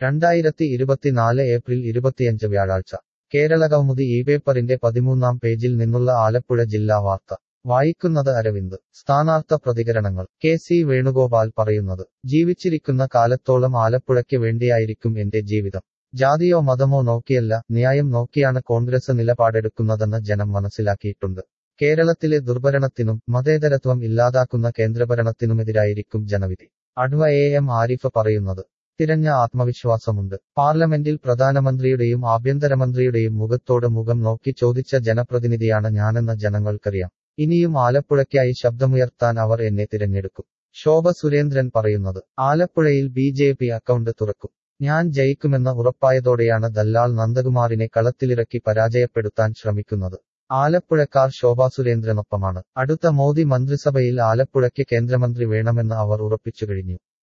രണ്ടായിരത്തി ഇരുപത്തിനാല് ഏപ്രിൽ ഇരുപത്തിയഞ്ച് വ്യാഴാഴ്ച കേരളകൗമുദി ഈ പേപ്പറിന്റെ പതിമൂന്നാം പേജിൽ നിന്നുള്ള ആലപ്പുഴ ജില്ലാ വാർത്ത വായിക്കുന്നത് അരവിന്ദ് സ്ഥാനാർത്ഥ പ്രതികരണങ്ങൾ കെ സി വേണുഗോപാൽ പറയുന്നത് ജീവിച്ചിരിക്കുന്ന കാലത്തോളം ആലപ്പുഴയ്ക്ക് വേണ്ടിയായിരിക്കും എന്റെ ജീവിതം ജാതിയോ മതമോ നോക്കിയല്ല ന്യായം നോക്കിയാണ് കോൺഗ്രസ് നിലപാടെടുക്കുന്നതെന്ന് ജനം മനസ്സിലാക്കിയിട്ടുണ്ട് കേരളത്തിലെ ദുർഭരണത്തിനും മതേതരത്വം ഇല്ലാതാക്കുന്ന കേന്ദ്രഭരണത്തിനുമെതിരായിരിക്കും ജനവിധി അഡ്വ എ എം ആരിഫ് പറയുന്നത് തിരഞ്ഞ ആത്മവിശ്വാസമുണ്ട് പാർലമെന്റിൽ പ്രധാനമന്ത്രിയുടെയും ആഭ്യന്തരമന്ത്രിയുടെയും മുഖത്തോട് മുഖം നോക്കി ചോദിച്ച ജനപ്രതിനിധിയാണ് ഞാനെന്ന് ജനങ്ങൾക്കറിയാം ഇനിയും ആലപ്പുഴയ്ക്കായി ശബ്ദമുയർത്താൻ അവർ എന്നെ തിരഞ്ഞെടുക്കും ശോഭ സുരേന്ദ്രൻ പറയുന്നത് ആലപ്പുഴയിൽ ബി ജെ പി അക്കൗണ്ട് തുറക്കും ഞാൻ ജയിക്കുമെന്ന് ഉറപ്പായതോടെയാണ് ദല്ലാൽ നന്ദകുമാറിനെ കളത്തിലിറക്കി പരാജയപ്പെടുത്താൻ ശ്രമിക്കുന്നത് ആലപ്പുഴക്കാർ ശോഭാ സുരേന്ദ്രനൊപ്പമാണ് അടുത്ത മോദി മന്ത്രിസഭയിൽ ആലപ്പുഴയ്ക്ക് കേന്ദ്രമന്ത്രി വേണമെന്ന് അവർ ഉറപ്പിച്ചു കഴിഞ്ഞു